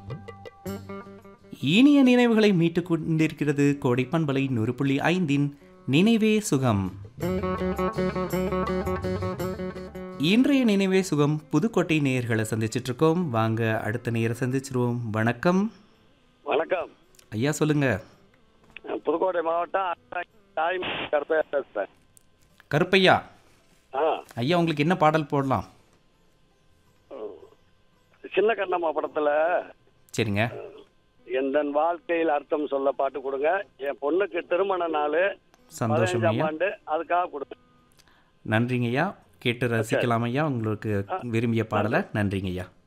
இனிய நினைவுகளை மீட்டுக் கொண்டிருக்கிறது கோடை பண்பலை நூறு புள்ளி ஐந்தின் நினைவே சுகம் இன்றைய நினைவே சுகம் புதுக்கோட்டை நேயர்களை சந்திச்சிட்டு இருக்கோம் வாங்க அடுத்த நேயரை சந்திச்சிருவோம் வணக்கம் வணக்கம் ஐயா சொல்லுங்க புதுக்கோட்டை மாவட்டம் தாய் கருப்பையா பேசுறேன் கருப்பையா ஆ ஐயா உங்களுக்கு என்ன பாடல் போடலாம் சின்ன கண்ணம்மா படத்துல சரிங்க எந்த வாழ்க்கையில் அர்த்தம் சொல்ல பாட்டு கொடுங்க என் பொண்ணுக்கு திருமண நாள் சந்தோஷம் பதினஞ்சாம் ஐயா ஆண்டு அதுக்காக கொடுங்க நன்றிங்க ஐயா கேட்டு ரசிக்கலாம் ஐயா உங்களுக்கு விரும்பிய பாடலை நன்றிங்க ஐயா